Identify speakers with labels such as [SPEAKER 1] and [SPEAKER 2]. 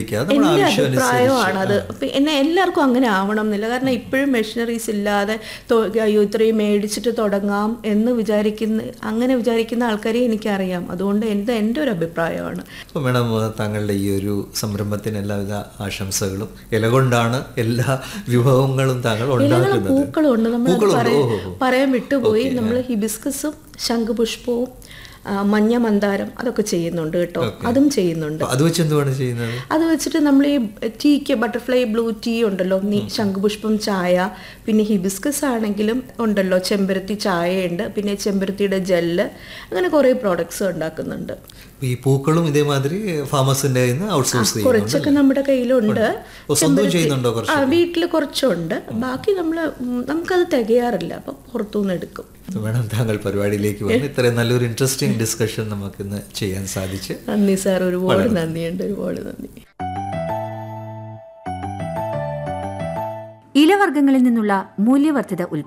[SPEAKER 1] ഉപയോഗിക്കുക അത് നമ്മുടെ
[SPEAKER 2] എൻ്റെ
[SPEAKER 1] ആവശ്യമനുസരിച്ച്
[SPEAKER 2] അഭിപ്രായമാണ് അത് അപ്പൊ എന്നെ എല്ലാവർക്കും അങ്ങനെ ആവണം എന്നില്ല കാരണം ഇപ്പോഴും മെഷീനറീസ് ഇല്ലാതെ തൊ- അയ്യോ ഇത്രയും മേടിച്ചിട്ട് തുടങ്ങാം എന്ന് വിചാരിക്കുന്ന അങ്ങനെ വിചാരിക്കുന്ന ആൾക്കാരെ എനിക്കറിയാം അതുകൊണ്ട് എൻ്റെ എൻ്റെ ഒരു അഭിപ്രായമാണ്
[SPEAKER 1] അപ്പോൾ മാഡം താങ്കളുടെ ഈ ഒരു സംരംഭത്തിന് എല്ലാവിധ ആശംസകളും ഇല കൊണ്ടാണ് എല്ലാ വിഭവങ്ങളും താങ്കൾ
[SPEAKER 2] ഇലകളും
[SPEAKER 1] ഉണ്ടാക്കുന്നത്
[SPEAKER 2] പൂക്കളും ഉണ്ട് നമ്മൾ
[SPEAKER 1] പൂക്കളുണ്ട്
[SPEAKER 2] പറയാൻ
[SPEAKER 1] ഓഹോ ഹോ.
[SPEAKER 2] പറയാൻ വിട്ടുപോയി നമ്മൾ ഹിബിസ്കസും ശംഖുപുഷ്പവും ആ, മഞ്ഞ മന്ദാരം അതൊക്കെ ചെയ്യുന്നുണ്ട് കേട്ടോ അതും ചെയ്യുന്നുണ്ട്
[SPEAKER 1] അപ്പോൾ അത് വെച്ച് എന്തുവാണ് ചെയ്യുന്നത്
[SPEAKER 2] അത് വെച്ചിട്ട് നമ്മൾ ഈ ടീക്ക് ബട്ടർഫ്ലൈ ബ്ലൂ ടീ ഉണ്ടല്ലോ നീ ശംഖുപുഷ്പം ചായ പിന്നെ ഹിബിസ്കസ് ആണെങ്കിലും ഉണ്ടല്ലോ ചെമ്പരത്തി ചായയുണ്ട് പിന്നെ ചെമ്പരത്തിയുടെ ജെല്ല് അങ്ങനെ കുറേ പ്രോഡക്ട്സ് ഉണ്ടാക്കുന്നുണ്ട്
[SPEAKER 1] ഈ പൂക്കളും ഇതേമാതിരി ഫാമസിന്റെ കയ്യിൽ നിന്ന് ഔട്ട്സോഴ്സ് ചെയ്യുന്നുണ്ട്
[SPEAKER 2] കുറച്ചൊക്കെ നമ്മുടെ കയ്യിലുണ്ട്
[SPEAKER 1] അപ്പോൾ സ്വന്തം ചെയ്യുന്നുണ്ടോ കുറച്ച്
[SPEAKER 2] ആ വീട്ടിൽ കുറച്ചുണ്ട് ബാക്കി നമ്മൾ നമുക്കത് തികയാറില്ല അപ്പം പുറത്തുനിന്ന് എടുക്കും
[SPEAKER 1] വേണം താങ്കൾ പരിപാടിയിലേക്ക് വന്ന് ഇത്രയും നല്ലൊരു ഇൻട്രസ്റ്റിംഗ് ഡിസ്കഷൻ നമുക്കിന്ന് ചെയ്യാൻ സാധിച്ച്
[SPEAKER 2] നന്ദി സാർ ഒരുപാട് നന്ദിയുണ്ട് ഒരുപാട് നന്ദി
[SPEAKER 3] ഇലവർഗ്ഗങ്ങളിൽ നിന്നുള്ള മൂല്യവർദ്ധിത ഉൽപ്പന്നം